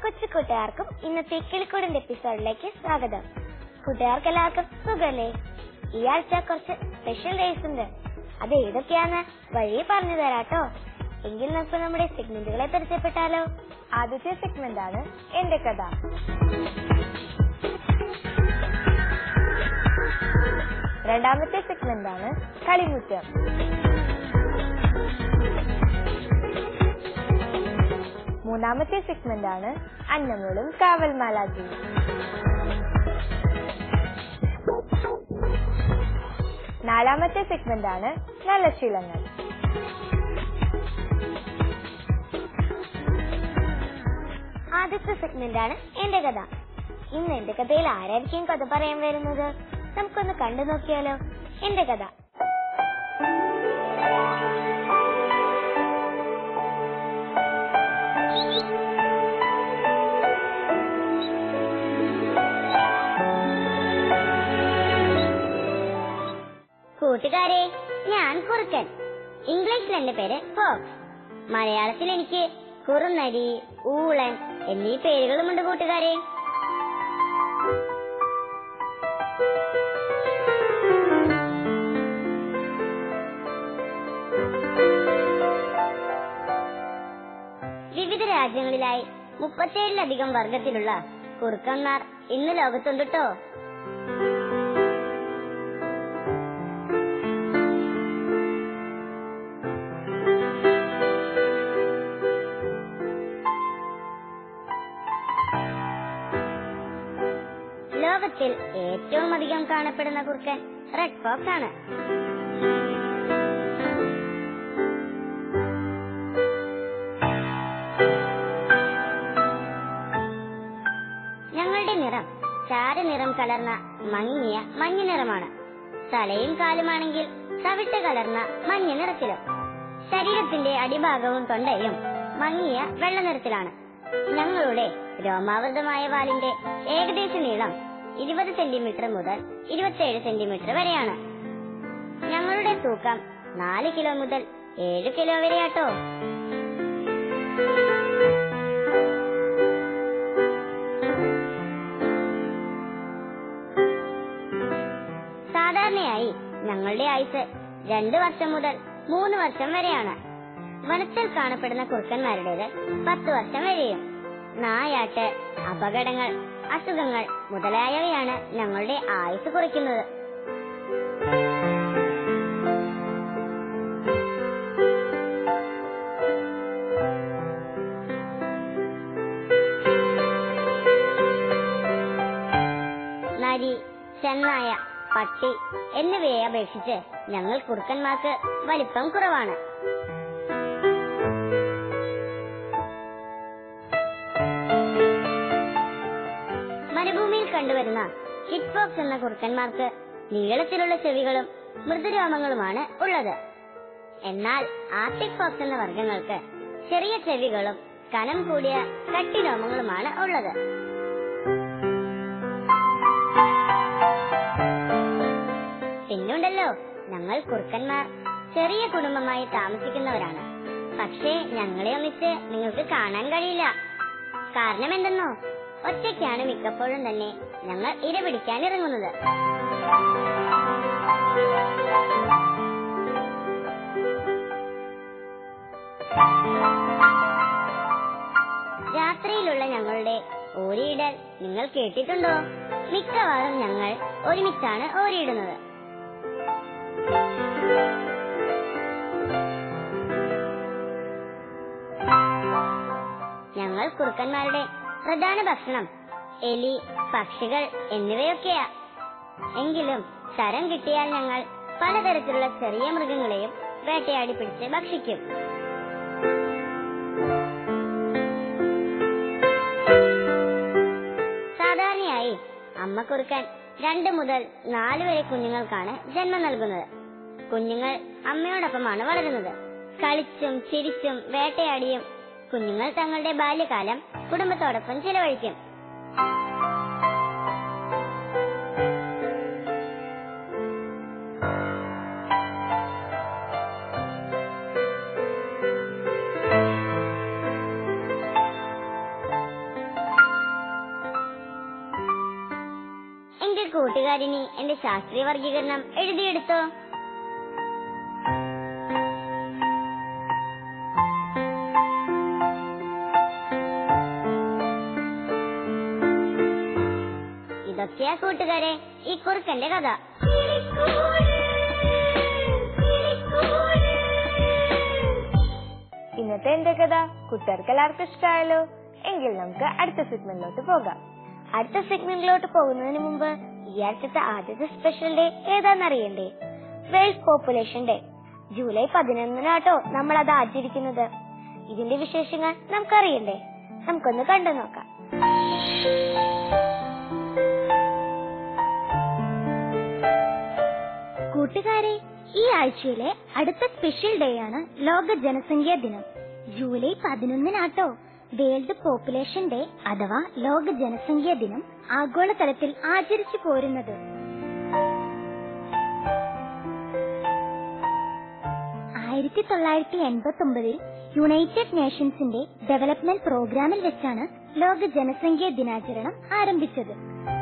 കൊച്ചു കൂട്ടുകാർക്കും ഇന്നത്തെ കിളിക്കൂടിന്റെ എപ്പിസോഡിലേക്ക് സ്വാഗതം കൂട്ടുകാർക്ക് എല്ലാവർക്കും സുഖല്ലേ ഈ ആഴ്ച കുറച്ച് സ്പെഷ്യൽ ഡേയ്സ് ഉണ്ട് അത് ഏതൊക്കെയാന്ന് വഴി പറഞ്ഞു തരാട്ടോ എങ്കിൽ നമുക്ക് നമ്മുടെ സെഗ്മെന്റുകളെ പരിചയപ്പെട്ടാലോ ആദ്യത്തെ സെഗ്മെന്റ് ആണ് എന്റെ കഥ രണ്ടാമത്തെ സെഗ്മെന്റ് ആണ് കളിമുറ്റം മൂന്നാമത്തെ സെഗ്മെന്റ് ആണ് അന്നമോളും കാവൽ മാലാജിയും നാലാമത്തെ സെഗ്മെന്റ് ആണ് നല്ല ശീലങ്ങൾ ആദ്യത്തെ സെഗ്മെന്റ് ആണ് എന്റെ കഥ ഇന്ന് എന്റെ കഥയിൽ ആരായിരിക്കും കഥ പറയാൻ വരുന്നത് നമുക്കൊന്ന് കണ്ടു നോക്കിയാലോ എന്റെ കഥ കൂട്ടുകാരെ ഞാൻ കുറുക്കൻ ഇംഗ്ലീഷിൽ എന്റെ പേര് ഫോക്സ് മലയാളത്തിൽ എനിക്ക് കുറുനരി ഊളൻ എന്നീ പേരുകളുമുണ്ട് കൂട്ടുകാരെ വിവിധ രാജ്യങ്ങളിലായി മുപ്പത്തേഴിലധികം വർഗത്തിലുള്ള കുറുക്കന്മാർ ഇന്ന് ലോകത്തുണ്ട് ട്ടോ ലോകത്തിൽ ഏറ്റവും അധികം കാണപ്പെടുന്ന കുറുക്കൻ റെഡ് ഫോക്സ് ആണ് ഞങ്ങളുടെ നിറം ചാരനിറം കലർന്ന മങ്ങിയ മഞ്ഞ നിറമാണ് തലയും കാലുമാണെങ്കിൽ തവിട്ട് കലർന്ന മഞ്ഞ നിറത്തിലും ശരീരത്തിന്റെ അടിഭാഗവും തൊണ്ടയും മങ്ങിയ വെള്ള നിറത്തിലാണ് ഞങ്ങളുടെ രോമാവൃതമായ വാലിന്റെ ഏകദേശ നീളം ഇരുപത് സെന്റിമീറ്റർ മുതൽ ഇരുപത്തിയേഴ് സെന്റിമീറ്റർ വരെയാണ് ഞങ്ങളുടെ തൂക്കം നാല് കിലോ മുതൽ ഏഴ് കിലോ വരെയാട്ടോ സാധാരണയായി ഞങ്ങളുടെ ആയുസ് രണ്ട് വർഷം മുതൽ മൂന്ന് വർഷം വരെയാണ് വനത്തിൽ കാണപ്പെടുന്ന കുറുക്കന്മാരുടേത് പത്ത് വർഷം വരെയും നായാട്ട് അപകടങ്ങൾ അസുഖങ്ങൾ മുതലായവയാണ് ഞങ്ങളുടെ ആയുസ് കുറയ്ക്കുന്നത് നരി ചെന്നായ പട്ടി എന്നിവയെ അപേക്ഷിച്ച് ഞങ്ങൾ കുറുക്കന്മാർക്ക് വലിപ്പം കുറവാണ് മരുഭൂമിയിൽ കണ്ടുവരുന്ന കിഡ് ഫോക്സ് എന്ന കുറുക്കന്മാർക്ക് നീളത്തിലുള്ള ചെവികളും മൃദുരോമങ്ങളുമാണ് ഉള്ളത് എന്നാൽ ആർട്ടിക് ഫോക്സ് എന്ന വർഗങ്ങൾക്ക് ചെറിയ ചെവികളും കനം കൂടിയ കട്ടിരോമങ്ങളുമാണ് ഉള്ളത് പിന്നുണ്ടല്ലോ ഞങ്ങൾ കുറുക്കന്മാർ ചെറിയ കുടുംബമായി താമസിക്കുന്നവരാണ് പക്ഷേ ഞങ്ങളെ ഒന്നിച്ച് നിങ്ങൾക്ക് കാണാൻ കഴിയില്ല കാരണം എന്തെന്നോ ഒറ്റയ്ക്കാണ് മിക്കപ്പോഴും തന്നെ ഞങ്ങൾ ഇര പിടിക്കാൻ ഇറങ്ങുന്നത് രാത്രിയിലുള്ള ഞങ്ങളുടെ ഓരിയിടൽ നിങ്ങൾ കേട്ടിട്ടുണ്ടോ മിക്കവാറും ഞങ്ങൾ ഒരുമിച്ചാണ് ഓരിയിടുന്നത് ഞങ്ങൾ കുറുക്കന്മാരുടെ പ്രധാന ഭക്ഷണം എലി പക്ഷികൾ എന്നിവയൊക്കെയാ എങ്കിലും തരം കിട്ടിയാൽ ഞങ്ങൾ പലതരത്തിലുള്ള ചെറിയ മൃഗങ്ങളെയും വേട്ടയാടി പിടിച്ച് ഭക്ഷിക്കും സാധാരണയായി അമ്മ കുറുക്കൻ രണ്ട് മുതൽ നാല് വരെ കുഞ്ഞുങ്ങൾക്കാണ് ജന്മം നൽകുന്നത് കുഞ്ഞുങ്ങൾ അമ്മയോടൊപ്പമാണ് വളരുന്നത് കളിച്ചും ചിരിച്ചും വേട്ടയാടിയും കുഞ്ഞുങ്ങൾ തങ്ങളുടെ ബാല്യകാലം കുടുംബത്തോടൊപ്പം ചിലവഴിക്കും കൂട്ടുകാരിനി എന്റെ ശാസ്ത്രീയ വർഗീകരണം എഴുതിയെടുത്തോ ഇതൊക്കെയാ കൂട്ടുകാരെ ഈ കുറുക്കന്റെ കഥ ഇന്നത്തെ എന്റെ കഥ കുട്ടികൾക്ക് എല്ലാവർക്കും ഇഷ്ടമായല്ലോ എങ്കിൽ നമുക്ക് അടുത്ത സെഗ്മെന്റിലോട്ട് പോകാം അടുത്ത സെഗ്മെന്റിലോട്ട് പോകുന്നതിന് മുമ്പ് ഈ ആഴ്ചത്തെ ആദ്യത്തെ സ്പെഷ്യൽ ഡേ ഏതാണെന്നറിയണ്ടേ വേൾഡ് പോപ്പുലേഷൻ ഡേ ജൂലൈ പതിനൊന്നിനാട്ടോ നമ്മൾ അത് ആചരിക്കുന്നത് ഇതിന്റെ വിശേഷങ്ങൾ നമുക്കറിയണ്ടേ നമുക്കൊന്ന് കണ്ടു നോക്കാം കൂട്ടുകാരെ ഈ ആഴ്ചയിലെ അടുത്ത സ്പെഷ്യൽ ഡേ ആണ് ലോക ജനസംഖ്യാ ദിനം ജൂലൈ പതിനൊന്നിനാട്ടോ വേൾഡ് പോപ്പുലേഷൻ ഡേ അഥവാ ലോക ജനസംഖ്യാ ദിനം ആഗോളതലത്തിൽ ആചരിച്ചു പോരുന്നത് ആയിരത്തി തൊള്ളായിരത്തി എൺപത്തി ഒമ്പതിൽ യുണൈറ്റഡ് നേഷൻസിന്റെ ഡെവലപ്മെന്റ് പ്രോഗ്രാമിൽ വെച്ചാണ് ലോക ജനസംഖ്യാ ദിനാചരണം ആരംഭിച്ചത്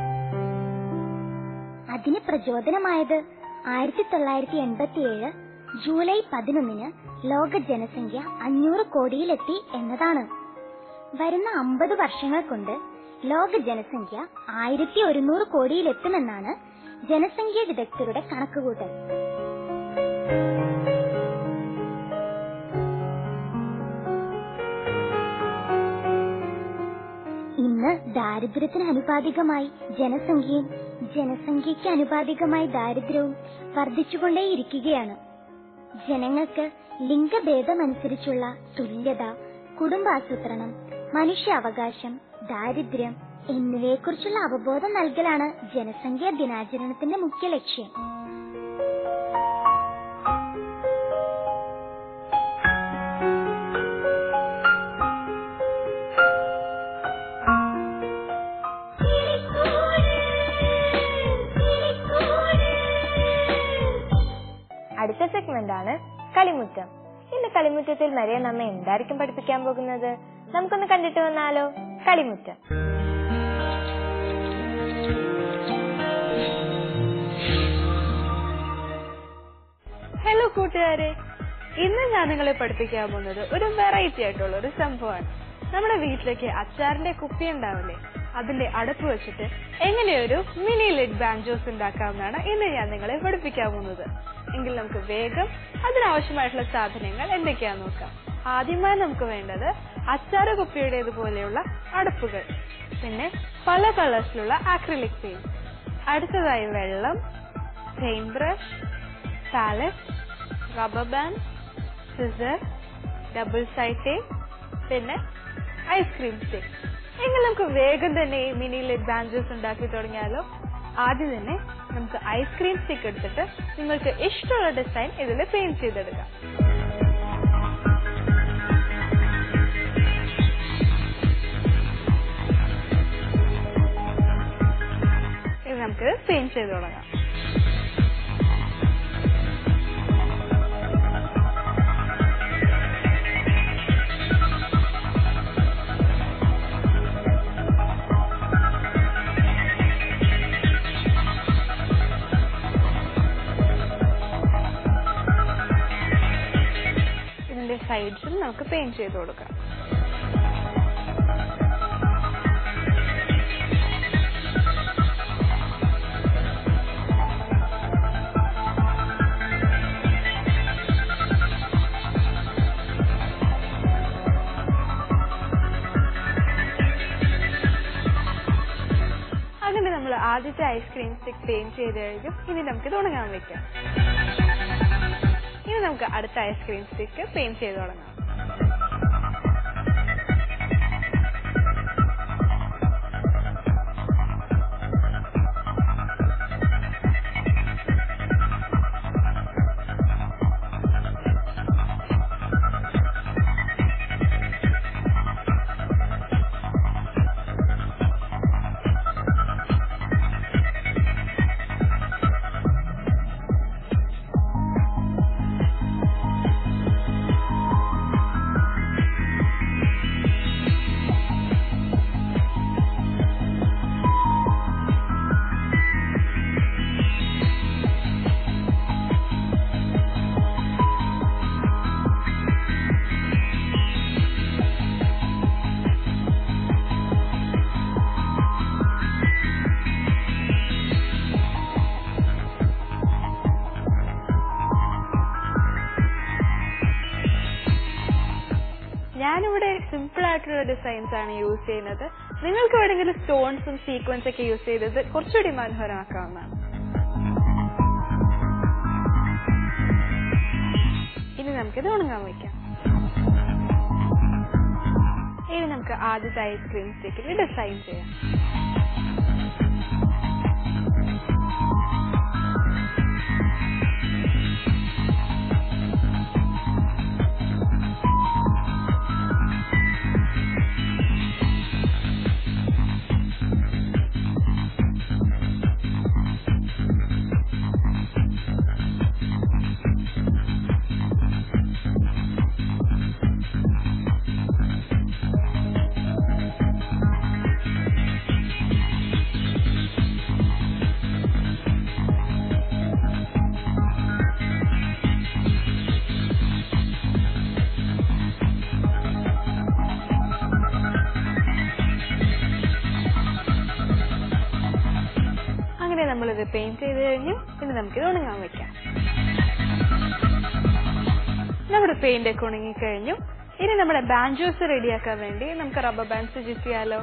അതിന് പ്രചോദനമായത് ആയിരത്തി തൊള്ളായിരത്തി എൺപത്തിയേഴ് ജൂലൈ പതിനൊന്നിന് ലോക ജനസംഖ്യ അഞ്ഞൂറ് കോടിയിലെത്തി എന്നതാണ് വരുന്ന അമ്പത് വർഷങ്ങൾ കൊണ്ട് ലോക ജനസംഖ്യ ആയിരത്തി ഒരുന്നൂറ് കോടിയിലെത്തുമെന്നാണ് ജനസംഖ്യ വിദഗ്ധരുടെ കണക്കുകൂട്ടൽ ഇന്ന് ദാരിദ്ര്യത്തിന് അനുപാതികമായി ജനസംഖ്യയും ജനസംഖ്യയ്ക്ക് അനുപാതികമായി ദാരിദ്ര്യവും വർദ്ധിച്ചുകൊണ്ടേയിരിക്കുകയാണ് ജനങ്ങൾക്ക് ലിംഗഭേദമനുസരിച്ചുള്ള തുല്യത കുടുംബാസൂത്രണം മനുഷ്യാവകാശം ദാരിദ്ര്യം എന്നിവയെക്കുറിച്ചുള്ള അവബോധം നൽകലാണ് ജനസംഖ്യാ ദിനാചരണത്തിന്റെ മുഖ്യ ലക്ഷ്യം അടുത്ത സെഗ്മെന്റ് ആണ് കളിമുറ്റം ഇന്ന് കളിമുറ്റത്തിൽ മരിയ നമ്മെ എന്തായിരിക്കും പഠിപ്പിക്കാൻ പോകുന്നത് നമുക്കൊന്ന് കണ്ടിട്ട് വന്നാലോ കളിമുറ്റം ഹലോ കൂട്ടുകാരെ ഇന്ന് ഞാൻ നിങ്ങളെ പഠിപ്പിക്കാൻ പോകുന്നത് ഒരു വെറൈറ്റി ആയിട്ടുള്ള ഒരു സംഭവമാണ് നമ്മുടെ വീട്ടിലേക്ക് അച്ചാറിന്റെ കുപ്പി ഉണ്ടാവില്ലേ അതിന്റെ അടുപ്പ് വെച്ചിട്ട് എങ്ങനെയൊരു മിനി ലിഡ് ബാൻജോസ് ഉണ്ടാക്കാമെന്നാണ് ഇന്ന് ഞാൻ നിങ്ങളെ പഠിപ്പിക്കാൻ പോകുന്നത് എങ്കിൽ നമുക്ക് വേഗം അതിനാവശ്യമായിട്ടുള്ള സാധനങ്ങൾ എന്തൊക്കെയാന്ന് നോക്കാം ആദ്യമായി നമുക്ക് വേണ്ടത് അച്ചാറ് കുപ്പിയുടേതുപോലെയുള്ള അടുപ്പുകൾ പിന്നെ പല കളേഴ്സിലുള്ള ആക്രിലിക് പെയിന്റ് അടുത്തതായി വെള്ളം paint brush palette rubber band scissor double side tape പിന്നെ ഐസ്ക്രീം സ്റ്റിക്ക് എങ്കിൽ നമുക്ക് വേഗം തന്നെ ഈ മിനി ലെഡ് ബാൻഡേഴ്സ് ഉണ്ടാക്കി തുടങ്ങിയാലോ ആദ്യം തന്നെ നമുക്ക് ഐസ്ക്രീം സ്റ്റിക്ക് എടുത്തിട്ട് നിങ്ങൾക്ക് ഇഷ്ടമുള്ള ഡിസൈൻ ഇതിൽ പെയിന്റ് ചെയ്തെടുക്കാം ഇത് നമുക്ക് പെയിന്റ് ചെയ്ത് തുടങ്ങാം ഇതിന്റെ സൈഡ്സും നമുക്ക് പെയിന്റ് ചെയ്ത് കൊടുക്കാം അങ്ങനെ നമ്മൾ ആദ്യത്തെ ഐസ്ക്രീം സ്റ്റിക്ക് പെയിന്റ് ചെയ്ത് കഴിഞ്ഞു ഇനി നമുക്ക് തുടങ്ങാൻ വെക്കാം ഇനി നമുക്ക് അടുത്ത ഐസ്ക്രീം സ്റ്റിക്ക് പെയിന്റ് ചെയ്ത് തുടങ്ങാം ആയിട്ടുള്ള ഡിസൈൻസ് ആണ് യൂസ് ചെയ്യുന്നത് നിങ്ങൾക്ക് വേണമെങ്കിൽ സ്റ്റോൺസും സീക്വൻസ് ഒക്കെ യൂസ് ചെയ്തത് കുറച്ചുകൂടി മനോഹരമാക്കാവുന്നതാണ് ഇനി നമുക്കിത് ഉണങ്ങാൻ വയ്ക്കാം ഇനി നമുക്ക് ആദ്യത്തെ ഐസ്ക്രീം സ്റ്റിക്കിൽ ഡിസൈൻ ചെയ്യാം അങ്ങനെ നമ്മളിത് പെയിന്റ് ചെയ്ത് കഴിഞ്ഞു ഇനി നമുക്കിത് ഉണങ്ങാൻ വെക്കാം നമ്മുടെ പെയിന്റ് ഒക്കെ ഉണങ്ങി കഴിഞ്ഞു ഇനി നമ്മുടെ ബാൻജോസ് റെഡിയാക്കാൻ വേണ്ടി നമുക്ക് റബ്ബർ ബാൻഡ്സ് ചുറ്റിയാലോ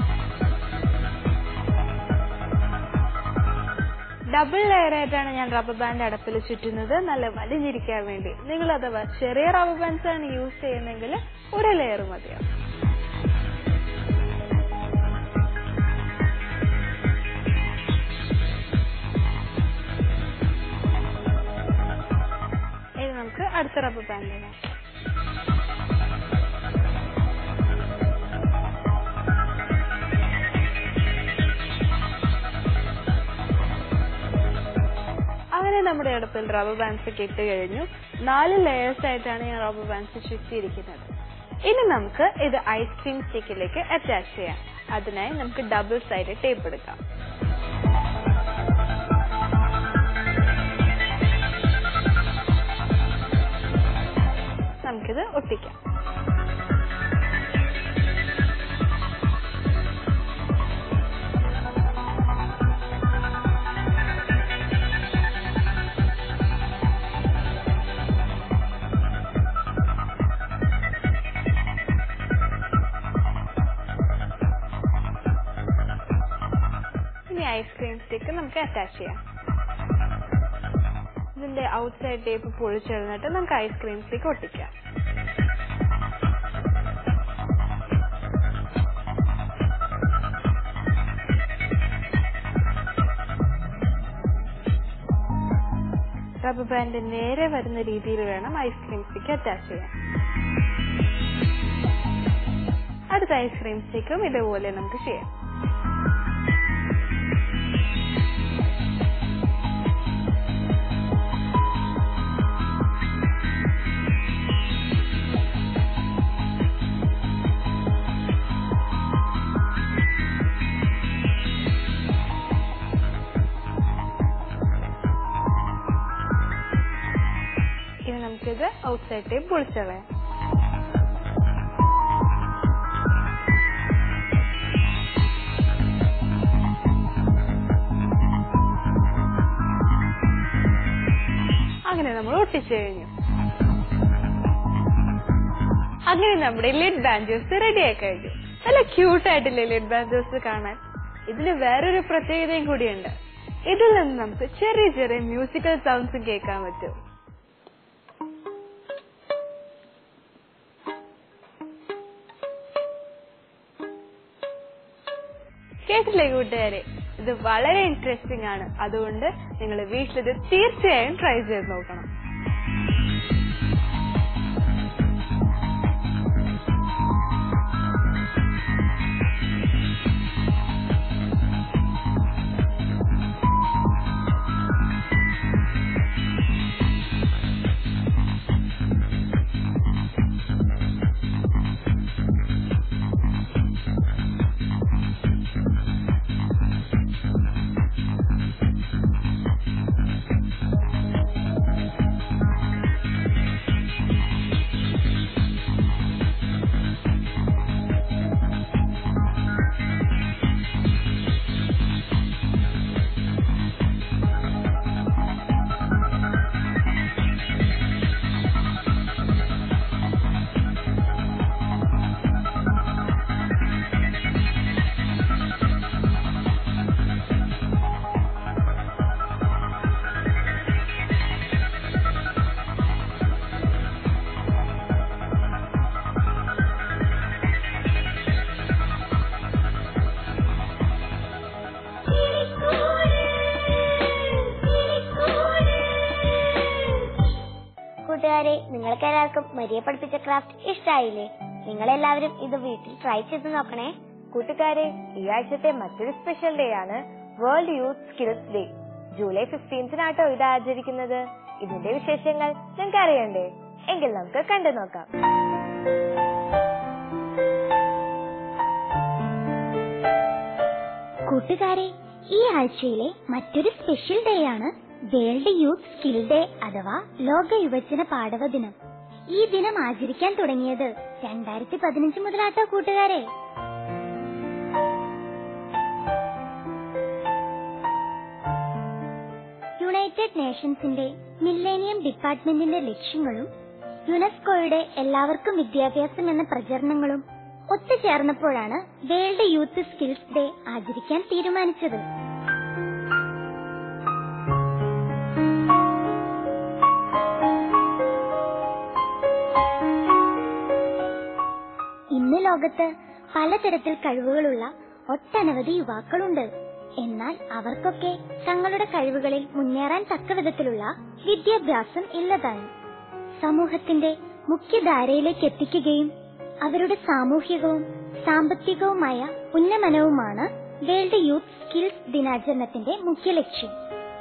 ഡബിൾ ലെയർ ആയിട്ടാണ് ഞാൻ റബ്ബർ ബാൻഡ് അടപ്പിൽ ചുറ്റുന്നത് നല്ല വലിഞ്ഞിരിക്കാൻ വേണ്ടി നിങ്ങൾ അഥവാ ചെറിയ റബ്ബർ ബാൻഡ്സ് ആണ് യൂസ് ചെയ്യുന്നതെങ്കിൽ ഒരു ലെയർ മതിയാവും ഇനി നമുക്ക് അടുത്ത റബ്ബർ ബാൻഡ് ഇടാം അങ്ങനെ നമ്മുടെ അടുപ്പിൽ റബ്ബർ ബാൻഡ്സ് ഒക്കെ ഇട്ട് കഴിഞ്ഞു നാല് ലെയേഴ്സ് ആയിട്ടാണ് ഞാൻ റബ്ബർ ബാൻഡ്സ് ചുറ്റിയിരിക്കുന്നത് ഇനി നമുക്ക് ഇത് ഐസ്ക്രീം സ്റ്റിക്കിലേക്ക് അറ്റാച്ച് ചെയ്യാം അതിനായി നമുക്ക് ഡബിൾ സൈഡ് ടേപ്പ് എടുക്കാം നമുക്കിത് ഒട്ടിക്കാം ഇനി ഐസ്ക്രീം സ്റ്റിക്ക് നമുക്ക് അറ്റാച്ച് ചെയ്യാം ഇതിന്റെ ഔട്ട് സൈഡ് ടേപ്പ് പൊളിച്ചെഴുന്നിട്ട് നമുക്ക് ഐസ്ക്രീം സ്റ്റിക്ക് ഒട്ടിക്കാം റബ്ബർ ബാൻഡ് നേരെ വരുന്ന രീതിയിൽ വേണം ഐസ്ക്രീം സ്റ്റിക്ക് അറ്റാച്ച് ചെയ്യാൻ അടുത്ത ഐസ്ക്രീം സ്റ്റിക്കും ഇതുപോലെ നമുക്ക് ചെയ്യാം ഇനി നമുക്കിത് ഔട്ട് സൈഡ് ടേപ്പ് പൊളിച്ചളയാം അങ്ങനെ നമ്മൾ ഒട്ടിച്ചു കഴിഞ്ഞു അങ്ങനെ നമ്മുടെ ലിഡ് ബാൻഡേഴ്സ് റെഡി ആയി കഴിഞ്ഞു നല്ല ക്യൂട്ട് ആയിട്ടില്ലേ ലിഡ് ബാൻഡേഴ്സ് കാണാൻ ഇതിന് വേറൊരു പ്രത്യേകതയും കൂടിയുണ്ട് ഇതിൽ നിന്ന് നമുക്ക് ചെറിയ ചെറിയ മ്യൂസിക്കൽ സൗണ്ട്സും കേൾക്കാൻ പറ്റും കേട്ടില്ലേ കൂട്ടുകാരെ ഇത് വളരെ ഇൻട്രസ്റ്റിംഗ് ആണ് അതുകൊണ്ട് നിങ്ങൾ വീട്ടിലിത് തീർച്ചയായും ട്രൈ ചെയ്ത് നോക്കണം കൂട്ടുകാരെ നിങ്ങൾക്ക് എല്ലാവർക്കും മരിയ പഠിപ്പിച്ച ക്രാഫ്റ്റ് ഇഷ്ടായില്ലേ നിങ്ങളെല്ലാവരും ഇത് വീട്ടിൽ ട്രൈ ചെയ്ത് നോക്കണേ കൂട്ടുകാരെ ഈ ആഴ്ചത്തെ മറ്റൊരു സ്പെഷ്യൽ ഡേ ആണ് world youth skills day July ഫിഫ്റ്റീൻത്തിനാട്ടോ ഇത് ആചരിക്കുന്നത് ഇതിന്റെ വിശേഷങ്ങൾ നിങ്ങൾക്ക് അറിയണ്ടേ എങ്കിൽ നമുക്ക് കണ്ടു നോക്കാം കൂട്ടുകാരെ ഈ ആഴ്ചയിലെ മറ്റൊരു സ്പെഷ്യൽ ഡേ ആണ് വേൾഡ് യൂത്ത് സ്കിൽ ഡേ അഥവാ ലോക യുവജന പാടവ ദിനം ഈ ദിനം ആചരിക്കാൻ തുടങ്ങിയത് രണ്ടായിരത്തി പതിനഞ്ച് മുതലാട്ടോ കൂട്ടുകാരെ യുണൈറ്റഡ് നേഷൻസിന്റെ മില്ലേനിയം ഡിപ്പാർട്ട്മെന്റിന്റെ ലക്ഷ്യങ്ങളും യുനെസ്കോയുടെ എല്ലാവർക്കും വിദ്യാഭ്യാസം എന്ന പ്രചരണങ്ങളും ഒത്തുചേർന്നപ്പോഴാണ് വേൾഡ് യൂത്ത് സ്കിൽസ് ഡേ ആചരിക്കാൻ തീരുമാനിച്ചത് ഇന്ന് ലോകത്ത് പലതരത്തിൽ കഴിവുകളുള്ള ഒട്ടനവധി യുവാക്കളുണ്ട് എന്നാൽ അവർക്കൊക്കെ തങ്ങളുടെ കഴിവുകളിൽ മുന്നേറാൻ തക്ക വിധത്തിലുള്ള വിദ്യാഭ്യാസം ഇല്ലതാണ് സമൂഹത്തിന്റെ മുഖ്യധാരയിലേക്ക് എത്തിക്കുകയും അവരുടെ സാമൂഹികവും സാമ്പത്തികവുമായ ഉന്നമനവുമാണ് വേൾഡ് യൂത്ത് സ്കിൽസ് ദിനാചരണത്തിന്റെ മുഖ്യ ലക്ഷ്യം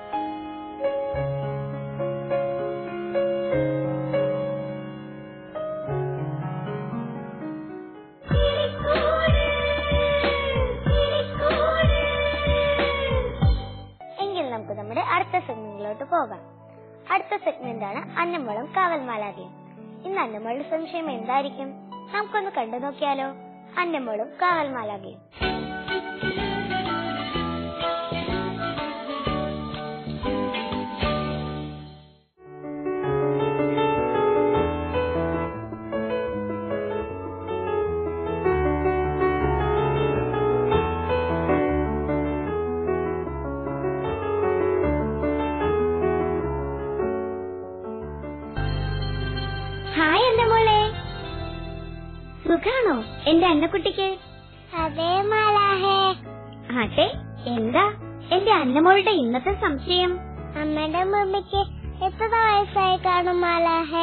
എങ്കിൽ നമുക്ക് നമ്മുടെ അടുത്ത സെഗ്മെന്റിലോട്ട് പോകാം അടുത്ത സെഗ്മെന്റ് ആണ് അന്നമ്മളും കാവൽമാലാകയും ഇന്ന് അന്നമ്മളുടെ സംശയം എന്തായിരിക്കും നമുക്കൊന്ന് കണ്ടു നോക്കിയാലോ അന്നമ്മളും കാവൽമാലാകയും ഹായ് അന്നമോളെ സുഖാണോ എന്റെ അന്നക്കുട്ടിക്ക് അതെ മാലാഹേ ആട്ടെ എന്താ എന്റെ അന്നമോളുടെ ഇന്നത്തെ സംശയം അമ്മയുടെ മമ്മിക്ക് എത്ര വയസ്സായി കാണും മാലാഹേ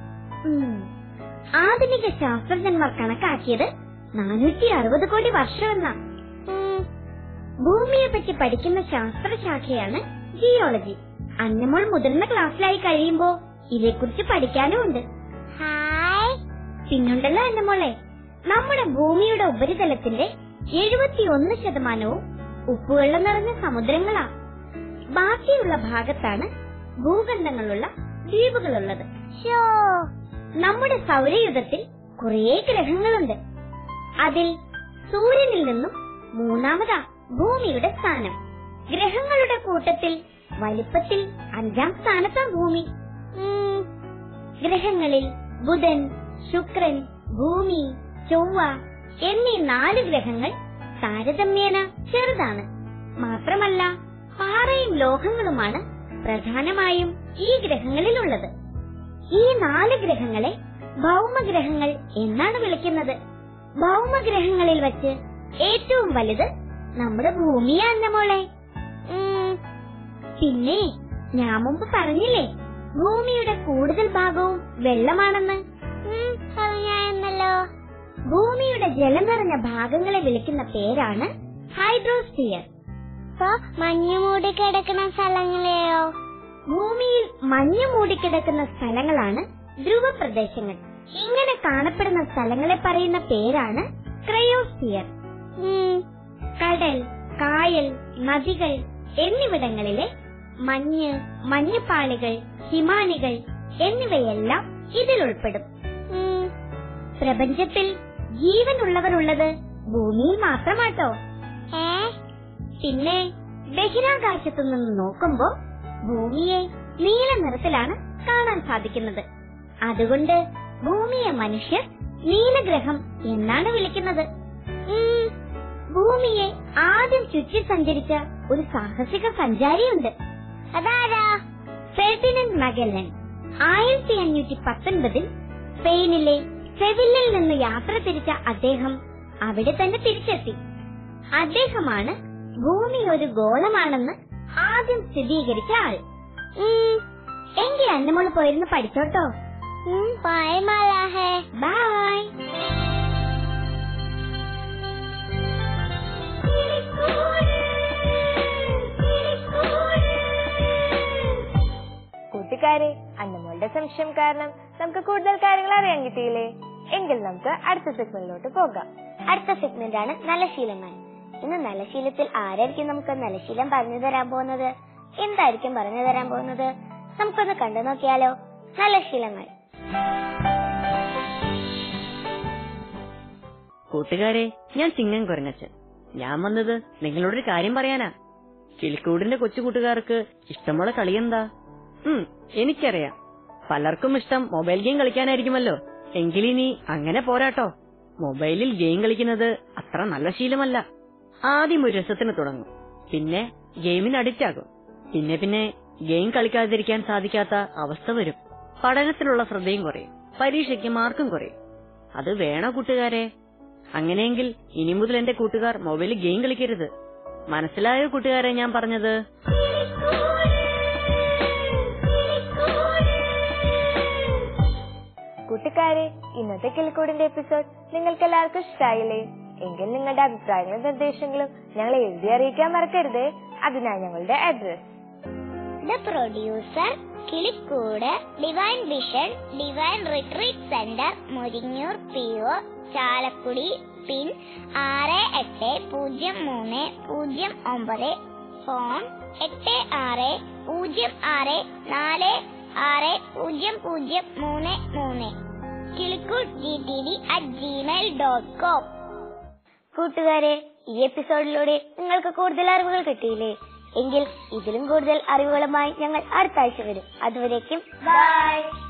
ആധുനിക ശാസ്ത്രജ്ഞന്മാർ കണക്കാക്കിയത് നാനൂറ്റി അറുപത് കോടി വർഷമെന്ന ഭൂമിയെ പറ്റി പഠിക്കുന്ന ശാസ്ത്രശാഖയാണ് ജിയോളജി അന്നമോൾ മുതിർന്ന ക്ലാസ്സിലായി കഴിയുമ്പോ ഇതേക്കുറിച്ച് പഠിക്കാനും ഉണ്ട് ഹായ് പിന്നുണ്ടല്ലോ അന്നമോളെ നമ്മുടെ ഭൂമിയുടെ ഉപരിതലത്തിന്റെ എഴുപത്തിയൊന്ന് ശതമാനവും ഉപ്പുവെള്ളം നിറഞ്ഞ സമുദ്രങ്ങളാ ബാക്കിയുള്ള ഭാഗത്താണ് ഭൂഖണ്ഡങ്ങളുള്ള ദ്വീപുകളുള്ളത് നമ്മുടെ സൗരയുധത്തിൽ കുറേ ഗ്രഹങ്ങളുണ്ട് അതിൽ സൂര്യനിൽ നിന്നും മൂന്നാമതാ ഭൂമിയുടെ സ്ഥാനം ഗ്രഹങ്ങളുടെ കൂട്ടത്തിൽ വലിപ്പത്തിൽ അഞ്ചാം സ്ഥാനത്താ ഭൂമി ഗ്രഹങ്ങളിൽ ബുധൻ ശുക്രൻ ഭൂമി ചൊവ്വ എന്നീ നാല് ഗ്രഹങ്ങൾ താരതമ്യേന ചെറുതാണ് മാത്രമല്ല പാറയും ലോഹങ്ങളുമാണ് പ്രധാനമായും ഈ ഗ്രഹങ്ങളിലുള്ളത് ഈ നാല് ഗ്രഹങ്ങളെ ഭൗമഗ്രഹങ്ങൾ എന്നാണ് വിളിക്കുന്നത് ഭൗമഗ്രഹങ്ങളിൽ വച്ച് ഏറ്റവും വലുത് നമ്മുടെ ഭൂമിയാണ് മോളെ പിന്നെ ഞാൻ മുമ്പ് പറഞ്ഞില്ലേ ഭൂമിയുടെ കൂടുതൽ ഭാഗവും വെള്ളമാണെന്ന് പറഞ്ഞായിരുന്നല്ലോ ഭൂമിയുടെ ജലം നിറഞ്ഞ ഭാഗങ്ങളെ വിളിക്കുന്ന പേരാണ് ഹൈഡ്രോസ്ഫിയർ മഞ്ഞു മൂടി കിടക്കുന്ന സ്ഥലങ്ങളെയോ ഭൂമിയിൽ മഞ്ഞു മൂടിക്കിടക്കുന്ന സ്ഥലങ്ങളാണ് ധ്രുവ പ്രദേശങ്ങൾ ഇങ്ങനെ കാണപ്പെടുന്ന സ്ഥലങ്ങളെ പറയുന്ന പേരാണ് ക്രയോസ്ഫിയർ കടൽ കായൽ നദികൾ എന്നിവിടങ്ങളിലെ മഞ്ഞ് മഞ്ഞുപാളികൾ ഹിമാനികൾ എന്നിവയെല്ലാം ഇതിൽ ഉൾപ്പെടും പ്രപഞ്ചത്തിൽ ജീവനുള്ളവരുള്ളത് ഭൂമിയിൽ മാത്രമാട്ടോ പിന്നെ ബഹിരാകാശത്തു നിന്ന് നോക്കുമ്പോ ഭൂമിയെ നീല നിറത്തിലാണ് കാണാൻ സാധിക്കുന്നത് അതുകൊണ്ട് ഭൂമിയെ മനുഷ്യർ നീലഗ്രഹം എന്നാണ് വിളിക്കുന്നത് ഭൂമിയെ ആദ്യം ചുറ്റി സഞ്ചരിച്ച ഒരു സാഹസിക സഞ്ചാരിയുണ്ട് അതാരാ ഫെർഡിനൻഡ് മഗല്ലൻ ആയിരത്തി അഞ്ഞൂറ്റി പത്തൊൻപതിൽ സ്പെയിനിലെ സെവില്ലിൽ നിന്ന് യാത്ര തിരിച്ച അദ്ദേഹം അവിടെ തന്നെ തിരിച്ചെത്തി അദ്ദേഹമാണ് ഭൂമി ഒരു ഗോളമാണെന്ന് ആദ്യം സ്ഥിരീകരിച്ച ആൾ എങ്കിൽ അന്നമോള് പോയിരുന്ന് പഠിച്ചോട്ടോ ബൈ മലാഹെ ബൈ കൂട്ടുകാരെ അന്നമ്മളുടെ സംശയം കാരണം നമുക്ക് കൂടുതൽ കാര്യങ്ങൾ അറിയാൻ കിട്ടിയില്ലേ എങ്കിൽ നമുക്ക് അടുത്ത സെഗ്മെന്റിലോട്ട് പോകാം അടുത്ത സെഗ്മെന്റ് ആണ് നല്ല ശീലങ്ങൾ ഇന്ന് നല്ല ശീലത്തിൽ ആരായിരിക്കും നമുക്ക് നല്ല ശീലം പറഞ്ഞു തരാൻ പോകുന്നത് എന്തായിരിക്കും പറഞ്ഞു തരാൻ പോകുന്നത് നമുക്കൊന്ന് കണ്ടു നോക്കിയാലോ നല്ല ശീലങ്ങൾ കൂട്ടുകാരെ ഞാൻ ചിങ്ങൻ കുരങ്ങച്ചൻ ഞാൻ വന്നത് നിങ്ങളോടൊരു കാര്യം പറയാനാ കിളിക്കൂടിന്റെ കൊച്ചു കൂട്ടുകാർക്ക് ഇഷ്ടമുള്ള കളി എന്താ ഉം എനിക്കറിയാം പലർക്കും ഇഷ്ടം മൊബൈൽ ഗെയിം കളിക്കാനായിരിക്കുമല്ലോ എങ്കിലിനി അങ്ങനെ പോരാട്ടോ മൊബൈലിൽ ഗെയിം കളിക്കുന്നത് അത്ര നല്ല ശീലമല്ല ആദ്യം ഒരു രസത്തിന് തുടങ്ങും പിന്നെ ഗെയിമിന് അഡിക്റ്റ് ആകും പിന്നെ പിന്നെ ഗെയിം കളിക്കാതിരിക്കാൻ സാധിക്കാത്ത അവസ്ഥ വരും പഠനത്തിലുള്ള ശ്രദ്ധയും കുറയും പരീക്ഷയ്ക്ക് മാർക്കും കുറയും അത് വേണോ കൂട്ടുകാരെ അങ്ങനെയെങ്കിൽ ഇനി മുതൽ എന്റെ കൂട്ടുകാർ മൊബൈലിൽ ഗെയിം കളിക്കരുത് മനസ്സിലായോ കൂട്ടുകാരെ ഞാൻ പറഞ്ഞത് കൂട്ടുകാരെ ഇന്നത്തെ കിളിക്കൂടിന്റെ എപ്പിസോഡ് നിങ്ങൾക്ക് എല്ലാവർക്കും ഇഷ്ടമായില്ലേ എങ്കിൽ നിങ്ങളുടെ അഭിപ്രായങ്ങളും നിർദ്ദേശങ്ങളും ഞങ്ങളെ എഴുതി അറിയിക്കാൻ മറക്കരുത് അതിനായി ഞങ്ങളുടെ address the producer Kilikkoodu divine vision divine retreat centre Muringoor P O Chalakudy PIN ആറ് എട്ട് പൂജ്യം മൂന്ന് പൂജ്യം ഒമ്പത് ഫോൺ എട്ട് ആറ് പൂജ്യം ആറ് നാല് ആറ് പൂജ്യം പൂജ്യം മൂന്ന് മൂന്ന് Kilikkoodu G T V at Gmail dot com കൂട്ടുകാരെ ഈ എപ്പിസോഡിലൂടെ നിങ്ങൾക്ക് കൂടുതൽ അറിവുകൾ കിട്ടിയില്ലേ എങ്കിൽ ഇതിലും കൂടുതൽ അറിവുകളുമായി ഞങ്ങൾ അടുത്ത ആഴ്ച വരും അതുവരേക്കും ബൈ